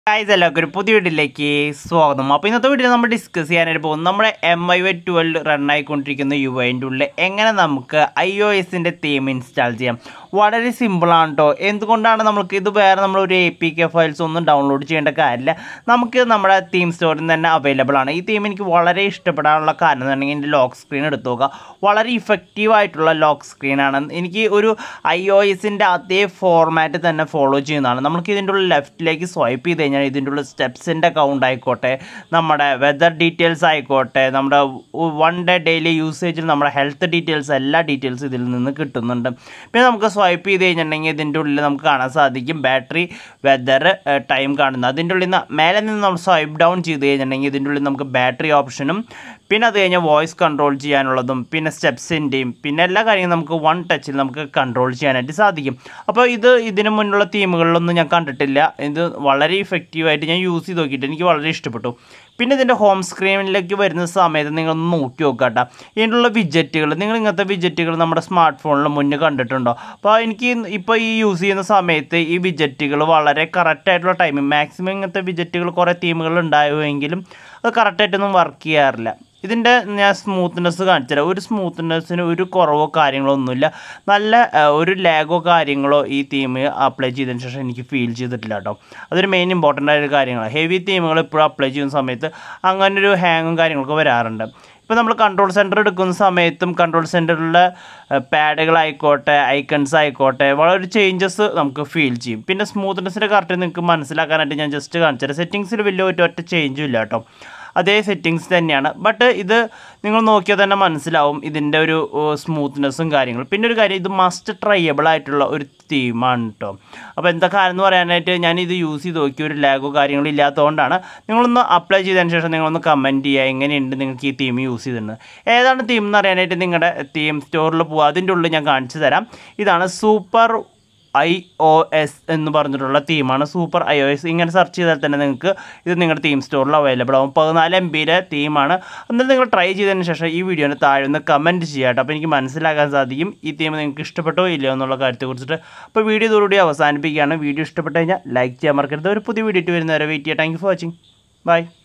guys എല്ലാവർക്കും ഒരു പുതിയ വീഡിയോയിലേക്ക് സ്വാഗതം അപ്പോൾ ഇന്നത്തെ വീഡിയോ നമ്മൾ ഡിസ്കസ് ചെയ്യാനായിട്ട് പോകും നമ്മുടെ M I Y twelve run ആയിക്കൊണ്ടിരിക്കുന്ന യു ഐൻ്റെ ഉള്ളിൽ എങ്ങനെ നമുക്ക് ഐ ഒ എസിൻ്റെ തീം ഇൻസ്റ്റാൾ ചെയ്യാം വളരെ സിമ്പിളാണ് കേട്ടോ എന്തുകൊണ്ടാണ് നമുക്ക് ഇത് വേറെ നമ്മൾ ഒരു എ പി കെ ഫയൽസ് ഒന്നും ഡൗൺലോഡ് ചെയ്യേണ്ട കാര്യമില്ല നമുക്ക് നമ്മുടെ തീം സ്റ്റോറിൽ നിന്ന് തന്നെ അവൈലബിൾ ആണ് ഈ തീം എനിക്ക് വളരെ ഇഷ്ടപ്പെടാനുള്ള കാരണം എന്ന് പറഞ്ഞെങ്കിൽ എൻ്റെ ലോക്ക് സ്ക്രീൻ എടുത്ത് നോക്കുക വളരെ ഇഫക്റ്റീവ് ആയിട്ടുള്ള ലോക്ക് സ്ക്രീനാണ് എനിക്ക് ഒരു ഐ ഒ എസിൻ്റെ അതേ ഫോർമാറ്റ് തന്നെ ഫോളോ ചെയ്യുന്നതാണ് നമുക്ക് ഇതിൻ്റെ ഉള്ളിൽ ലെഫ്റ്റിലേക്ക് സ്വൈപ്പ് ചെയ്ത് കഴിഞ്ഞാൽ ഇതിൻ്റെ ഉള്ളിൽ സ്റ്റെപ്സിൻ്റെ കൗണ്ട് ആയിക്കോട്ടെ നമ്മുടെ വെതർ ഡീറ്റെയിൽസ് ആയിക്കോട്ടെ നമ്മുടെ വൺ ഡേ ഡെയിലി യൂസേജിൽ നമ്മുടെ ഹെൽത്ത് ഡീറ്റെയിൽസ് എല്ലാ ഡീറ്റെയിൽസും ഇതിൽ നിന്ന് കിട്ടുന്നുണ്ട് പിന്നെ നമുക്ക് സ്വൈപ്പ് ചെയ്ത് കഴിഞ്ഞിട്ടുണ്ടെങ്കിൽ ഇതിൻ്റെ ഉള്ളിൽ നമുക്ക് കാണാൻ സാധിക്കും ബാറ്ററി വെതർ ടൈം കാണുന്നത് അതിൻ്റെ ഉള്ളിൽ നിന്ന് മേലെ നിന്ന് നമ്മൾ സ്വൈപ്പ് ഡൗൺ ചെയ്ത് കഴിഞ്ഞിട്ടുണ്ടെങ്കിൽ ഇതിൻ്റെ ഉള്ളിൽ നമുക്ക് ബാറ്ററി ഓപ്ഷനും പിന്നെ അത് കഴിഞ്ഞാൽ വോയിസ് കൺട്രോൾ ചെയ്യാനുള്ളതും പിന്നെ സ്റ്റെപ്സിൻ്റെയും പിന്നെ എല്ലാ കാര്യങ്ങളും നമുക്ക് വൺ ടച്ചിൽ നമുക്ക് കൺട്രോൾ ചെയ്യാനായിട്ട് സാധിക്കും അപ്പോൾ ഇത് ഇതിന് മുന്നുള്ള തീമുകളിലൊന്നും ഞാൻ കണ്ടിട്ടില്ല ഇത് വളരെ ഇഫക്റ്റീവായിട്ട് ഞാൻ യൂസ് ചെയ്ത് നോക്കിയിട്ട് എനിക്ക് വളരെ ഇഷ്ടപ്പെട്ടു പിന്നെ ഇതിൻ്റെ ഹോം സ്ക്രീനിലേക്ക് വരുന്ന സമയത്ത് നിങ്ങളൊന്ന് നോക്കി നോക്കുക കേട്ടോ ഇതിനുള്ള വിജറ്റുകൾ നിങ്ങൾ ഇങ്ങനത്തെ വിജറ്റുകൾ നമ്മുടെ സ്മാർട്ട് ഫോണിൽ മുന്നേ കണ്ടിട്ടുണ്ടോ അപ്പോൾ എനിക്ക് ഇപ്പോൾ ഈ യൂസ് ചെയ്യുന്ന സമയത്ത് ഈ വിജറ്റുകൾ വളരെ കറക്റ്റായിട്ടുള്ള ടൈമിങ് മാക്സിമം ഇങ്ങനത്തെ വിജറ്റുകൾ കുറേ തീമുകൾ ഉണ്ടാവുമെങ്കിലും അത് കറക്റ്റായിട്ടൊന്നും വർക്ക് ചെയ്യാറില്ല ഇതിൻ്റെ ഞാൻ സ്മൂത്ത്നെസ് കാണിച്ചു തരാം ഒരു സ്മൂത്ത്നെസ്സിന് ഒരു കുറവോ കാര്യങ്ങളോ ഒന്നുമില്ല നല്ല ആ, ഒരു ലാഗോ കാര്യങ്ങളോ ഈ തീം അപ്ലൈ ചെയ്തതിന് ശേഷം എനിക്ക് ഫീൽ ചെയ്തിട്ടില്ല കേട്ടോ അതൊരു മെയിൻ ഇമ്പോർട്ടൻ്റ് ആയ ഒരു കാര്യങ്ങളാണ് ഹെവി തീമുകൾ ഇപ്പോഴും അപ്ലൈ ചെയ്യുന്ന സമയത്ത് അങ്ങനെ ഒരു ഹാങ്ങും കാര്യങ്ങളൊക്കെ വരാറുണ്ട് ഇപ്പോൾ നമ്മൾ കൺട്രോൾ സെൻറ്റർ എടുക്കുന്ന സമയത്തും കൺട്രോൾ സെൻറ്ററിലെ പാഡുകളായിക്കോട്ടെ ഐക്കൺസ് ആയിക്കോട്ടെ വളരെ ചേഞ്ചസ് നമുക്ക് ഫീൽ ചെയ്യും പിന്നെ സ്മൂത്ത്നെസ്സിൻ്റെ കറക്റ്റ് നിങ്ങൾക്ക് മനസ്സിലാക്കാനായിട്ട് ഞാൻ ജസ്റ്റ് കാണിച്ചു തരാം സെറ്റിങ്സിൽ വലിയ ഒറ്റ ഒറ്റ ചേഞ്ചും ഇല്ല കേട്ടോ അതേ സെറ്റിങ്സ് തന്നെയാണ് ബട്ട് ഇത് നിങ്ങൾ നോക്കിയാൽ തന്നെ മനസ്സിലാവും ഇതിൻ്റെ ഒരു സ്മൂത്ത്നെസ്സും കാര്യങ്ങളും പിന്നെ ഒരു കാര്യം ഇത് മസ്റ്റ് ട്രയബിൾ ആയിട്ടുള്ള ഒരു തീമാണ് കേട്ടോ അപ്പോൾ എന്താ കാര്യം എന്ന് പറയാനായിട്ട് ഞാൻ ഇത് യൂസ് ചെയ്ത് നോക്കി ഒരു ലാഗോ കാര്യങ്ങളും ഇല്ലാത്തതുകൊണ്ടാണ് നിങ്ങളൊന്ന് അപ്ലൈ ചെയ്തതിന് ശേഷം നിങ്ങളൊന്ന് കമൻറ്റ് ചെയ്യുക എങ്ങനെയുണ്ട് നിങ്ങൾക്ക് ഈ തീം യൂസ് ചെയ്തിട്ടുണ്ട് ഏതാണ് തീം എന്ന് അറിയാനായിട്ട് നിങ്ങളുടെ തീം സ്റ്റോറിൽ പോകുക അതിൻ്റെ ഉള്ളിൽ ഞാൻ കാണിച്ചു തരാം ഇതാണ് സൂപ്പർ ഐ ഒ എസ് എന്ന് പറഞ്ഞിട്ടുള്ള തീമാണ് സൂപ്പർ ഐ ഒ എസ് ഇങ്ങനെ സെർച്ച് ചെയ്താൽ തന്നെ നിങ്ങൾക്ക് ഇത് നിങ്ങളുടെ തീം സ്റ്റോറിൽ അവൈലബിൾ ആവും പതിനാല് എം ബിയുടെ തീമാണ് എന്നിട്ട് നിങ്ങൾ ട്രൈ ചെയ്തതിന് ശേഷം ഈ വീഡിയോന് താഴെ ഒന്ന് കമൻറ്റ് ചെയ്യാം കേട്ടോ അപ്പോൾ എനിക്ക് മനസ്സിലാക്കാൻ സാധിക്കും ഈ തീം നിങ്ങൾക്ക് ഇഷ്ടപ്പെട്ടോ ഇല്ലയോ എന്നുള്ള കാര്യത്തെക്കുറിച്ചിട്ട് അപ്പോൾ വീഡിയോ ഇതോടുകൂടി അവസാനിപ്പിക്കുകയാണ് വീഡിയോ ഇഷ്ടപ്പെട്ട് കഴിഞ്ഞാൽ ലൈക്ക് ചെയ്യാൻ മറക്കരുത് ഒരു പുതിയ വീഡിയോ ഇട്ട് വരുന്നവരെ വെയിറ്റ് ചെയ്യാം thank you for watching by